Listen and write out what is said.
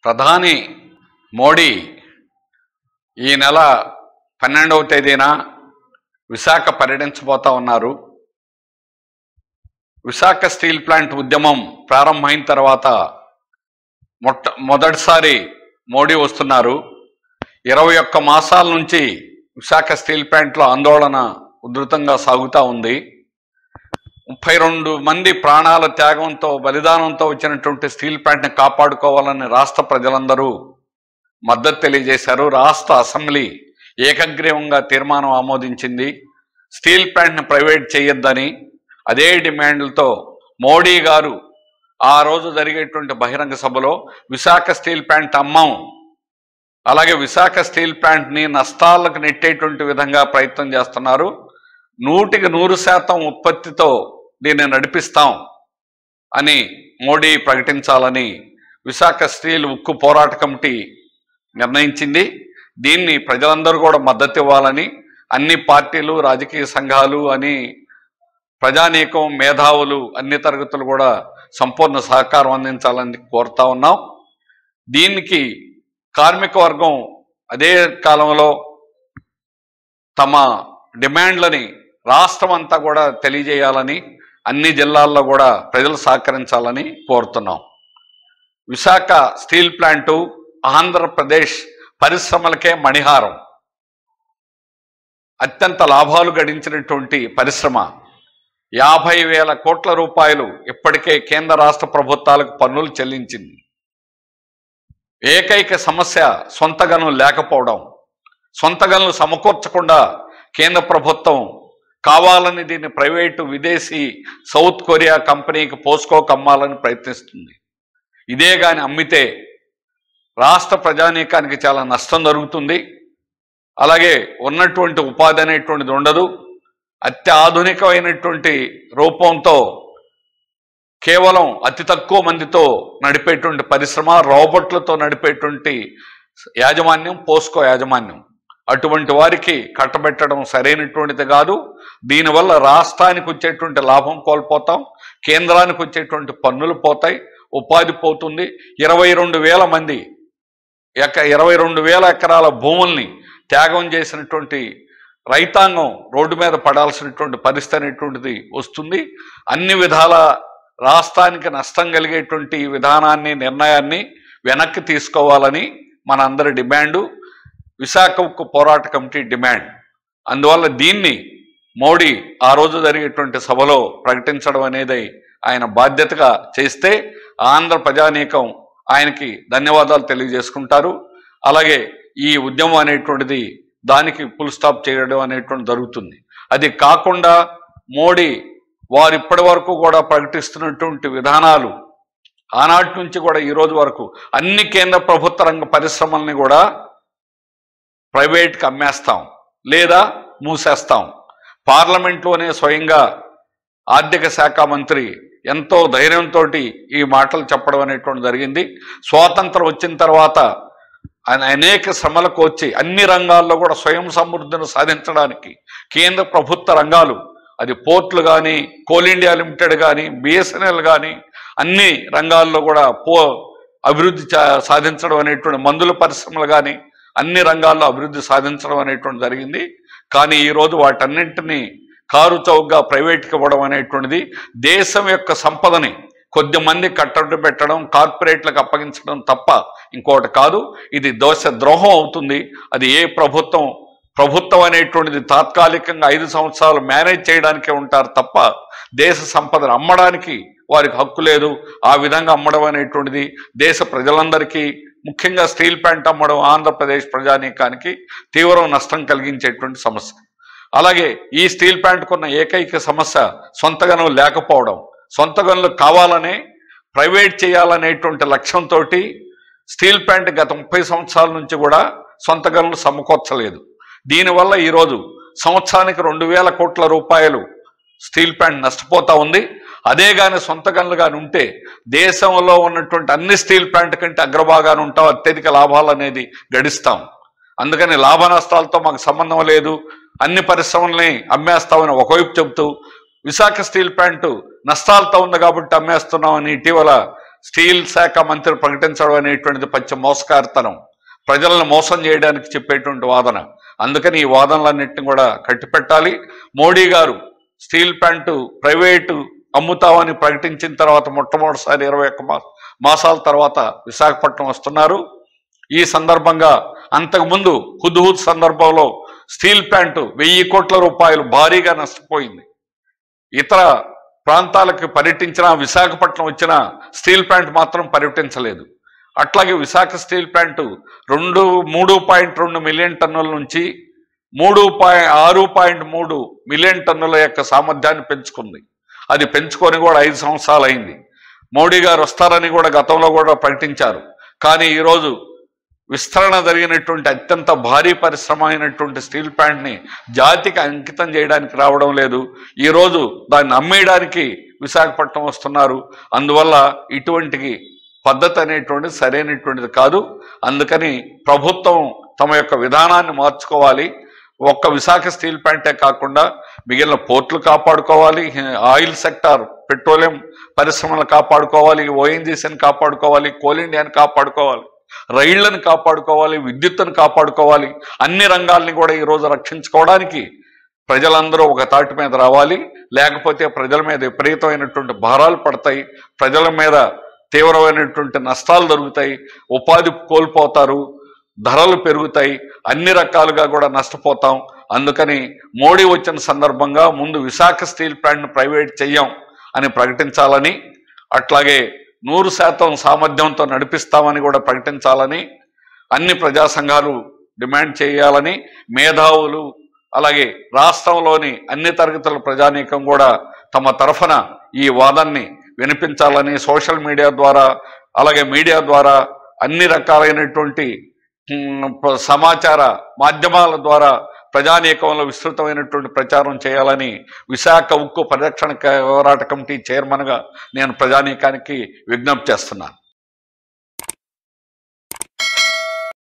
ప్రధాని మోడీ ఈ నెల పన్నెండవ తేదీన విశాఖ పర్యటించబోతా ఉన్నారు విశాఖ స్టీల్ ప్లాంట్ ఉద్యమం ప్రారంభమైన తర్వాత మొట్ట మొదటిసారి మోడీ వస్తున్నారు ఇరవై ఒక్క మాసాల నుంచి విశాఖ స్టీల్ ప్లాంట్లో ఆందోళన ఉధృతంగా సాగుతూ ఉంది ముప్పై రెండు మంది ప్రాణాల త్యాగంతో బలిదానంతో వచ్చినటువంటి స్టీల్ ప్లాంట్ని కాపాడుకోవాలని రాష్ట్ర ప్రజలందరూ మద్దతు తెలియజేశారు రాష్ట్ర అసెంబ్లీ ఏకగ్రీవంగా తీర్మానం ఆమోదించింది స్టీల్ ప్లాంట్ని ప్రైవేట్ చేయొద్దని అదే డిమాండ్లతో మోడీ గారు ఆ రోజు జరిగేటువంటి బహిరంగ సభలో విశాఖ స్టీల్ ప్లాంట్ అమ్మం అలాగే విశాఖ స్టీల్ ప్లాంట్ని నష్టాలకు నెట్టేటువంటి విధంగా ప్రయత్నం చేస్తున్నారు నూటికి నూరు శాతం ఉత్పత్తితో దీన్ని నడిపిస్తాం అని మోడీ ప్రకటించాలని విశాఖ స్టీల్ ఉక్కు పోరాట కమిటీ నిర్ణయించింది దీన్ని ప్రజలందరూ కూడా మద్దతు ఇవ్వాలని అన్ని పార్టీలు రాజకీయ సంఘాలు అని ప్రజానీకం మేధావులు అన్ని తరగతులు కూడా సంపూర్ణ సహకారం అందించాలని కోరుతా ఉన్నాం దీనికి కార్మిక వర్గం అదే కాలంలో తమ డిమాండ్లని రాష్ట్రం అంతా కూడా తెలియజేయాలని అన్ని జిల్లాల్లో కూడా ప్రజలు సహకరించాలని కోరుతున్నాం విశాఖ స్టీల్ ప్లాంటు ఆంధ్రప్రదేశ్ పరిశ్రమలకే మణిహారం అత్యంత లాభాలు గడించినటువంటి పరిశ్రమ యాభై వేల కోట్ల రూపాయలు ఇప్పటికే కేంద్ర రాష్ట్ర ప్రభుత్వాలకు పన్నులు చెల్లించింది ఏకైక సమస్య సొంత గనులు లేకపోవడం సొంత గనులు సమకూర్చకుండా కేంద్ర ప్రభుత్వం కావాలని దీన్ని ప్రైవేటు విదేశీ సౌత్ కొరియా కంపెనీకి పోస్కోకు అమ్మాలని ప్రయత్నిస్తుంది ఇదే గాని అమ్మితే రాష్ట్ర ప్రజానీకానికి చాలా నష్టం జరుగుతుంది అలాగే ఉన్నటువంటి ఉపాధి అనేటువంటిది ఉండదు అత్యాధునికమైనటువంటి రూపంతో కేవలం అతి తక్కువ మందితో నడిపేటువంటి పరిశ్రమ రోబోట్లతో నడిపేటువంటి యాజమాన్యం పోస్కో యాజమాన్యం అటువంటి వారికి కట్టబెట్టడం సరైనటువంటిది కాదు దీనివల్ల రాష్ట్రానికి వచ్చేటువంటి లాభం కోల్పోతాం కేంద్రానికి వచ్చేటువంటి పన్నులు పోతాయి ఉపాధి పోతుంది ఇరవై రెండు వేల మంది ఎక ఇరవై రెండు వేల ఎకరాల భూముల్ని త్యాగం చేసినటువంటి రైతాంగం రోడ్డు మీద పడాల్సినటువంటి పరిస్థితి అనేటువంటిది వస్తుంది అన్ని విధాల రాష్ట్రానికి నష్టం కలిగేటువంటి ఈ విధానాన్ని నిర్ణయాన్ని వెనక్కి తీసుకోవాలని మన అందరి డిమాండు విశాఖ ఉక్కు పోరాట కమిటీ డిమాండ్ అందువల్ల దీన్ని మోడీ ఆ రోజు జరిగేటువంటి సభలో ప్రకటించడం అనేది ఆయన బాధ్యతగా చేస్తే ఆంధ్ర ప్రజానీకం ఆయనకి ధన్యవాదాలు తెలియజేసుకుంటారు అలాగే ఈ ఉద్యమం అనేటువంటిది దానికి ఫుల్ స్టాప్ చేయడం అనేటువంటి జరుగుతుంది అది కాకుండా మోడీ వారు ఇప్పటి వరకు కూడా ప్రకటిస్తున్నటువంటి విధానాలు ఆనాటి నుంచి కూడా ఈ రోజు వరకు అన్ని కేంద్ర ప్రభుత్వ రంగ పరిశ్రమల్ని కూడా ప్రైవేట్కి అమ్మేస్తాం లేదా మూసేస్తాం పార్లమెంట్లోనే స్వయంగా ఆర్థిక శాఖ మంత్రి ఎంతో ధైర్యంతో ఈ మాటలు చెప్పడం అనేటువంటి జరిగింది స్వాతంత్రం వచ్చిన తర్వాత ఆయన అనేక శ్రమలకు వచ్చి అన్ని రంగాల్లో కూడా స్వయం సమృద్ధిని సాధించడానికి కేంద్ర ప్రభుత్వ రంగాలు అది పోర్ట్లు కానీ కోల్ ఇండియా లిమిటెడ్ కానీ బిఎస్ఎన్ఎల్ కానీ అన్ని రంగాల్లో కూడా పో అభివృద్ధి చా- సాధించడం అనేటువంటి మందుల పరిశ్రమలు కానీ అన్ని రంగాల్లో అభివృద్ధి సాధించడం అనేటువంటి జరిగింది కానీ ఈరోజు వాటన్నింటినీ కారు చౌకగా ప్రైవేట్కి ఇవ్వడం అనేటువంటిది దేశం యొక్క సంపదని కొద్ది మంది కట్టడి పెట్టడం కార్పొరేట్లకు అప్పగించడం తప్ప ఇంకోటి కాదు ఇది దోశ ద్రోహం అవుతుంది అది ఏ ప్రభుత్వం ప్రభుత్వం అనేటువంటిది తాత్కాలికంగా ఐదు సంవత్సరాలు మేనేజ్ చేయడానికే ఉంటారు తప్ప దేశ సంపదను అమ్మడానికి వారికి హక్కు లేదు ఆ విధంగా అమ్మడం అనేటువంటిది దేశ ప్రజలందరికీ ముఖ్యంగా స్టీల్ ప్లాంట్ అమ్మడం ఆంధ్రప్రదేశ్ ప్రజానీకానికి తీవ్ర నష్టం కలిగించేటువంటి సమస్య అలాగే ఈ స్టీల్ ప్లాంట్కు ఉన్న ఏకైక సమస్య సొంత గనులు లేకపోవడం సొంత గనులు కావాలనే ప్రైవేట్ చేయాలనేటువంటి లక్ష్యంతో స్టీల్ ప్లాంట్ గత ముప్పై సంవత్సరాల నుంచి కూడా సొంత గనులు సమకూర్చలేదు దీనివల్ల ఈరోజు సంవత్సరానికి రెండు వేల కోట్ల రూపాయలు స్టీల్ ప్లాంట్ నష్టపోతా ఉంది అదే కానీ సొంత గనులు కానీ ఉంటే దేశంలో ఉన్నటువంటి అన్ని స్టీల్ ప్లాంట్ కంటే అగ్రభాగాన్ని ఉంటాం అత్యధిక లాభాలు అనేది గడిస్తాం అందుకని లాభ నష్టాలతో మాకు సంబంధం లేదు అన్ని పరిశ్రమల్ని అమ్మేస్తామని ఒకవైపు చెబుతూ విశాఖ స్టీల్ ప్లాంట్ నష్టాలతో ఉంది కాబట్టి అమ్మేస్తున్నామని ఇటీవల స్టీల్ శాఖ మంత్రి ప్రకటించడం అనేటువంటిది పచ్చ మోసకారితనం ప్రజలను మోసం చేయడానికి చెప్పేటువంటి వాదన అందుకని ఈ వాదనలన్నింటినీ కూడా కట్టిపెట్టాలి మోడీ గారు స్టీల్ ప్లాంట్ ప్రైవేటు అమ్ముతామని ప్రకటించిన తర్వాత మొట్టమొదటిసారి ఇరవై ఒక్క మాస మాసాల తర్వాత విశాఖపట్నం వస్తున్నారు ఈ సందర్భంగా అంతకుముందు హుద్హుద్ సందర్భంలో స్టీల్ ప్లాంట్ వెయ్యి కోట్ల రూపాయలు భారీగా నష్టపోయింది ఇతర ప్రాంతాలకు పర్యటించిన విశాఖపట్నం వచ్చిన స్టీల్ ప్లాంట్ మాత్రం పర్యటించలేదు అట్లాగే విశాఖ స్టీల్ ప్లాంట్ రెండు మూడు పాయింట్ రెండు మిలియన్ టన్నుల నుంచి మూడు పాయింట్ ఆరు పాయింట్ మూడు మిలియన్ టన్నుల యొక్క సామర్థ్యాన్ని పెంచుకుంది అది పెంచుకొని కూడా ఐదు సంవత్సరాలు అయింది మోడీ గారు వస్తారని కూడా గతంలో కూడా ప్రకటించారు కానీ ఈరోజు విస్తరణ జరిగినటువంటి అత్యంత భారీ పరిశ్రమ అయినటువంటి స్టీల్ ప్లాంట్ని జాతికి అంకితం చేయడానికి రావడం లేదు ఈరోజు దాన్ని అమ్మేయడానికి విశాఖపట్నం వస్తున్నారు అందువల్ల ఇటువంటి పద్ధతి అనేటువంటిది సరైనటువంటిది కాదు అందుకని ప్రభుత్వం తమ యొక్క విధానాన్ని మార్చుకోవాలి ఒక్క విశాఖ స్టీల్ ప్లాంటే కాకుండా మిగిలిన పోర్ట్లు కాపాడుకోవాలి ఆయిల్ సెక్టార్ పెట్రోలియం పరిశ్రమలు కాపాడుకోవాలి ఓఎన్జీసీని కాపాడుకోవాలి కోల్ ఇండియాని కాపాడుకోవాలి రైళ్లను కాపాడుకోవాలి విద్యుత్తును కాపాడుకోవాలి అన్ని రంగాల్ని కూడా ఈరోజు రక్షించుకోవడానికి ప్రజలందరూ ఒక తాటి మీద రావాలి లేకపోతే ప్రజల మీద విపరీతమైనటువంటి భారాలు పడతాయి ప్రజల మీద తీవ్రమైనటువంటి నష్టాలు జరుగుతాయి ఉపాధి కోల్పోతారు ధరలు పెరుగుతాయి అన్ని రకాలుగా కూడా నష్టపోతాం అందుకని మోడీ వచ్చిన సందర్భంగా ముందు విశాఖ స్టీల్ ప్లాంట్ను ప్రైవేట్ చెయ్యం అని ప్రకటించాలని అట్లాగే నూరు శాతం సామర్థ్యంతో నడిపిస్తామని కూడా ప్రకటించాలని అన్ని ప్రజా సంఘాలు డిమాండ్ చేయాలని మేధావులు అలాగే రాష్ట్రంలోని అన్ని తరగతుల ప్రజానీకం కూడా తమ తరఫున ఈ వాదాన్ని వినిపించాలని సోషల్ మీడియా ద్వారా అలాగే మీడియా ద్వారా అన్ని రకాలైనటువంటి ఉమ్, ప- సమాచార మాధ్యమాల ద్వారా ప్రజానీకంలో విస్తృతమైనటువంటి ప్రచారం చేయాలని విశాఖ ఉక్కు పరిరక్షణ క- పోరాట కమిటీ చైర్మన్గా నేను ప్రజానీకానికి విజ్ఞప్తి చేస్తున్నాను